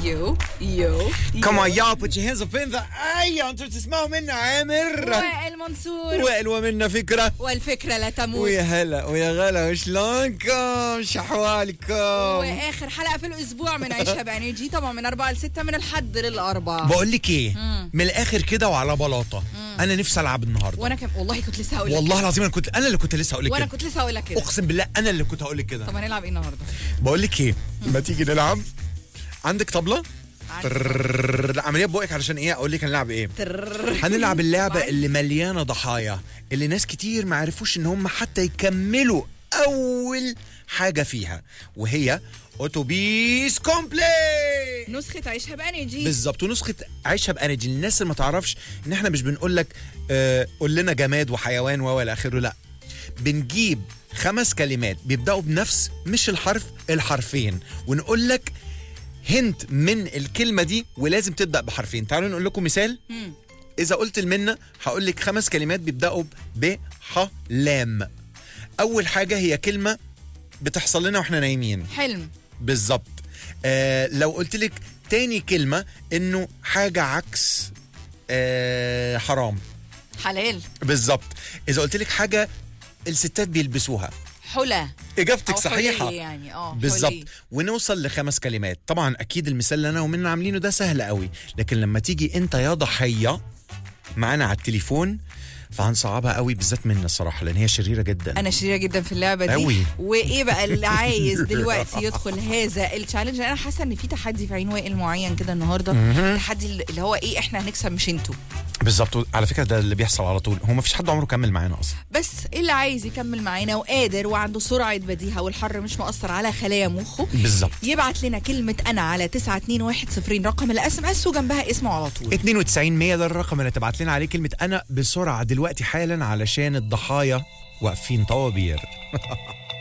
يو يو Come on y'all put your hands up in the air انتوا تسمعوا منا عامر وائل منصور وائل ومنا فكرة والفكرة لا تموت ويا هلا ويا غلا وشلونكم شحوالكم واخر حلقة في الاسبوع من عيشها بانرجي طبعا من 4 ل 6 من الحد للاربعاء بقول لك ايه من الاخر كده وعلى بلاطه انا نفسي العب النهارده وانا كم والله كنت لسه هقول لك والله العظيم انا كنت انا اللي كنت لسه هقول لك وانا كده كنت لسه هقول لك كده اقسم بالله انا اللي كنت هقول لك كده طب هنلعب ايه النهارده؟ بقول لك ايه ما تيجي نلعب عندك طبله ترررر. لا، عمليه بوقك علشان ايه اقول لك هنلعب ايه ترررر. هنلعب اللعبة اللي مليانة ضحايا اللي ناس كتير ما عرفوش ان هم حتى يكملوا اول حاجة فيها وهي اتوبيس كومبلي نسخة عيشها بانرجي بالظبط ونسخة عيشها بانرجي الناس اللي ما تعرفش ان احنا مش بنقول لك آه قول لنا جماد وحيوان و الى اخره لا بنجيب خمس كلمات بيبداوا بنفس مش الحرف الحرفين ونقول لك هنت من الكلمة دي ولازم تبدأ بحرفين تعالوا نقول لكم مثال مم. إذا قلت المنة هقول لك خمس كلمات بيبدأوا ب ح لام أول حاجة هي كلمة بتحصل لنا واحنا نايمين حلم بالظبط آه لو قلت لك تاني كلمة إنه حاجة عكس آه حرام حلال بالظبط إذا قلت لك حاجة الستات بيلبسوها حلى إجابتك أو صحيحة حلي يعني اه بالظبط حلي. ونوصل لخمس كلمات طبعا اكيد المثال اللي انا ومنا عاملينه ده سهل قوي لكن لما تيجي انت يا ضحيه معانا على التليفون فهنصعبها قوي بالذات منا الصراحه لان هي شريره جدا انا شريره جدا في اللعبه دي أوي. وايه بقى اللي عايز دلوقتي يدخل هذا التشالنج انا حاسه ان في تحدي في عين وائل معين كده النهارده تحدي اللي هو ايه احنا هنكسب مش انتوا بالظبط على فكره ده اللي بيحصل على طول هو ما فيش حد عمره كمل معانا اصلا بس اللي عايز يكمل معانا وقادر وعنده سرعه بديهه والحر مش مؤثر على خلايا مخه بالظبط يبعت لنا كلمة أنا على 921 رقم الاس ام اس وجنبها اسمه على طول 92 100 ده الرقم اللي تبعت لنا عليه كلمه انا بسرعه دلوقتي حالا علشان الضحايا واقفين طوابير